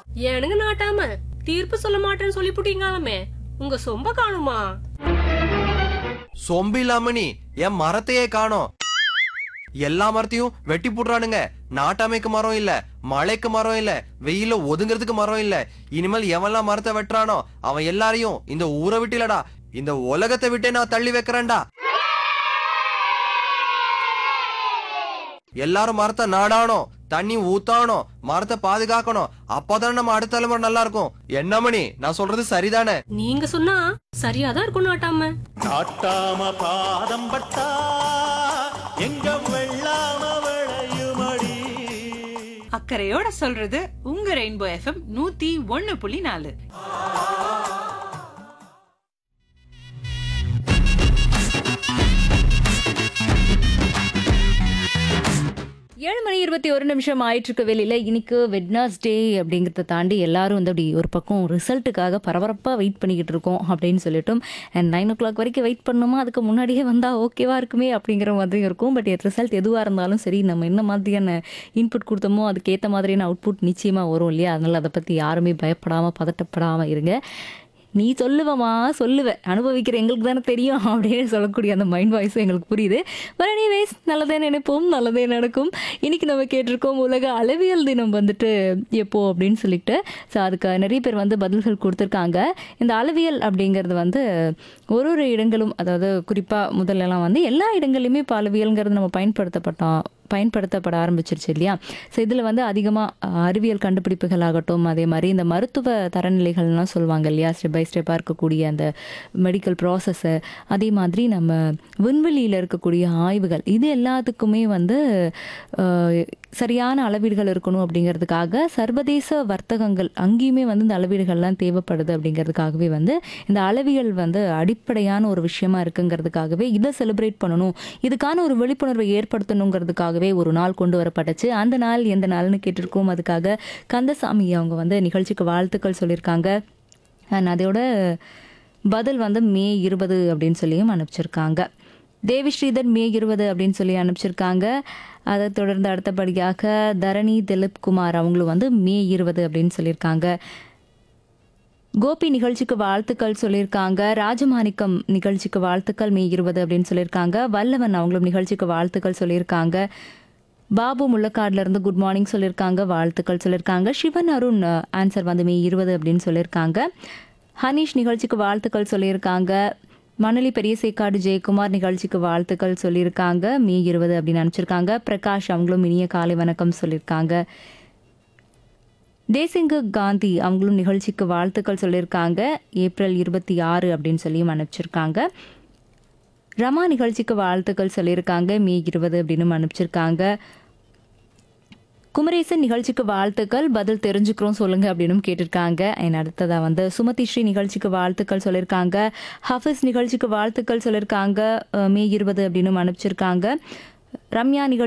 ஏனுங்க நாட்டாம தீர்ப்பு சொல்ல மாட்டேன்னு சொல்லிப்புட்டீங்களாமே உங்க சொம்ப காணுமா சொம்பு இல்லாம நீ என் மரத்தையே காணோம் எல்லா மரத்தையும் வெட்டி போடுறானுங்க நாட்டாமைக்கு மரம் இல்ல மழைக்கு மரம் இல்ல வெயில ஒதுங்கிறதுக்கு மரம் இல்ல இனிமேல் எவன்லாம் மரத்தை வெட்டுறானோ அவன் எல்லாரையும் இந்த ஊரை விட்டு இல்லடா இந்த உலகத்தை விட்டே நான் தள்ளி வைக்கிறேன்டா எல்லாரும் மரத்தை நாடானோம் தண்ணி ஊத்தானோம் மரத்தை பாதுகாக்கணும் அப்பதானே நம்ம அடுத்த தலைமுறை நல்லா இருக்கும் என்ன மணி நான் சொல்றது சரிதானே நீங்க சொன்னா சரியாதான் இருக்கும் நாட்டாம நாட்டாம பாதம் பட்டா எங்க வெள்ளாம விளையுமடி அக்கறையோட சொல்றது உங்க ரெயின்போ எஃப்எம் நூத்தி ஒண்ணு புள்ளி நாலு ஏழு மணி இருபத்தி ஒரு நிமிஷம் ஆயிட்டு இருக்க வெளியில இன்னைக்கு வெட்னஸ்டே அப்படிங்கிறத தாண்டி எல்லாரும் வந்து அப்படி ஒரு பக்கம் ரிசல்ட்டுக்காக பரபரப்பாக வெயிட் பண்ணிக்கிட்டு இருக்கோம் அப்படின்னு சொல்லிட்டும் அண்ட் நைன் ஓ கிளாக் வரைக்கும் வெயிட் பண்ணணுமா அதுக்கு முன்னாடியே வந்தால் ஓகேவா இருக்குமே அப்படிங்கிற மாதிரி இருக்கும் பட் ரிசல்ட் எதுவாக இருந்தாலும் சரி நம்ம என்ன மாதிரியான இன்புட் கொடுத்தோமோ அதுக்கேற்ற மாதிரியான அவுட்புட் நிச்சயமாக வரும் இல்லையா அதனால் அதை பற்றி யாருமே பயப்படாமல் பதட்டப்படாமல் இருங்க நீ சொல்லுவமா சொல்லுவ அனுபவிக்கிற எங்களுக்கு தானே தெரியும் அப்படின்னு சொல்லக்கூடிய அந்த மைண்ட் வாய்ஸ் எங்களுக்கு புரியுது பட் எனிவேஸ் நல்லதே நினைப்போம் நல்லதே நடக்கும் இன்னைக்கு நம்ம கேட்டிருக்கோம் உலக அளவியல் தினம் வந்துட்டு எப்போ அப்படின்னு சொல்லிட்டு ஸோ அதுக்கு நிறைய பேர் வந்து பதில்கள் கொடுத்துருக்காங்க இந்த அளவியல் அப்படிங்கிறது வந்து ஒரு ஒரு இடங்களும் அதாவது குறிப்பாக முதல்லலாம் வந்து எல்லா இடங்கள்லையுமே இப்போ அளவியல்ங்கிறது நம்ம பயன்படுத்தப்பட்டோம் பயன்படுத்தப்பட ஆரம்பிச்சிருச்சு இல்லையா ஸோ இதில் வந்து அதிகமாக அறிவியல் கண்டுபிடிப்புகள் ஆகட்டும் அதே மாதிரி இந்த மருத்துவ தரநிலைகள்லாம் சொல்லுவாங்க இல்லையா ஸ்டெப் பை ஸ்டெப்பாக இருக்கக்கூடிய அந்த மெடிக்கல் ப்ராசஸ்ஸு அதே மாதிரி நம்ம விண்வெளியில் இருக்கக்கூடிய ஆய்வுகள் இது எல்லாத்துக்குமே வந்து அஹ், சரியான அளவீடுகள் இருக்கணும் அப்படிங்கிறதுக்காக சர்வதேச வர்த்தகங்கள் அங்கேயுமே வந்து இந்த அளவீடுகள்லாம் தேவைப்படுது அப்படிங்கிறதுக்காகவே வந்து இந்த அளவியல் வந்து அடிப்படையான ஒரு விஷயமா இருக்குங்கிறதுக்காகவே இதை செலிப்ரேட் பண்ணணும் இதுக்கான ஒரு விழிப்புணர்வை ஏற்படுத்தணுங்கிறதுக்காகவே ஒரு நாள் கொண்டு வரப்பட்டுச்சு அந்த நாள் எந்த நாள்னு கேட்டிருக்கோம் அதுக்காக கந்தசாமி அவங்க வந்து நிகழ்ச்சிக்கு வாழ்த்துக்கள் சொல்லியிருக்காங்க அண்ட் அதோட பதில் வந்து மே இருபது அப்படின்னு சொல்லியும் அனுப்பிச்சிருக்காங்க தேவி ஸ்ரீதர் மே இருபது அப்படின்னு சொல்லி அனுப்பிச்சிருக்காங்க அதை தொடர்ந்து அடுத்தபடியாக தரணி திலீப் குமார் அவங்களும் வந்து மே இருபது அப்படின்னு சொல்லியிருக்காங்க கோபி நிகழ்ச்சிக்கு வாழ்த்துக்கள் சொல்லியிருக்காங்க ராஜமாணிக்கம் நிகழ்ச்சிக்கு வாழ்த்துக்கள் மே இருபது அப்படின்னு சொல்லியிருக்காங்க வல்லவன் அவங்களும் நிகழ்ச்சிக்கு வாழ்த்துக்கள் சொல்லியிருக்காங்க பாபு முள்ளக்காடுல இருந்து குட் மார்னிங் சொல்லியிருக்காங்க வாழ்த்துக்கள் சொல்லியிருக்காங்க சிவன் அருண் ஆன்சர் வந்து மே இருபது அப்படின்னு சொல்லியிருக்காங்க ஹனீஷ் நிகழ்ச்சிக்கு வாழ்த்துக்கள் சொல்லியிருக்காங்க மணலி பெரியசேக்காடு ஜெயக்குமார் நிகழ்ச்சிக்கு வாழ்த்துக்கள் சொல்லியிருக்காங்க மே இருபது அப்படின்னு அனுப்பிச்சிருக்காங்க பிரகாஷ் அவங்களும் இனிய காலை வணக்கம் சொல்லியிருக்காங்க தேசிங்கு காந்தி அவங்களும் நிகழ்ச்சிக்கு வாழ்த்துக்கள் சொல்லியிருக்காங்க ஏப்ரல் இருபத்தி ஆறு அப்படின்னு சொல்லியும் அனுப்பிச்சிருக்காங்க ரமா நிகழ்ச்சிக்கு வாழ்த்துக்கள் சொல்லியிருக்காங்க மே இருபது அப்படின்னு அனுப்பிச்சிருக்காங்க குமரேசன் நிகழ்ச்சிக்கு வாழ்த்துக்கள் பதில் தெரிஞ்சுக்கிறோம் சொல்லுங்க அப்படின்னு கேட்டிருக்காங்க என் அடுத்ததா வந்து சுமதி ஸ்ரீ நிகழ்ச்சிக்கு வாழ்த்துக்கள் சொல்லியிருக்காங்க ஹஃபிஸ் நிகழ்ச்சிக்கு வாழ்த்துக்கள் சொல்லியிருக்காங்க அஹ், மே இருபது அப்படின்னு அனுப்பிச்சிருக்காங்க ரம்யா நிகழ்ச்சி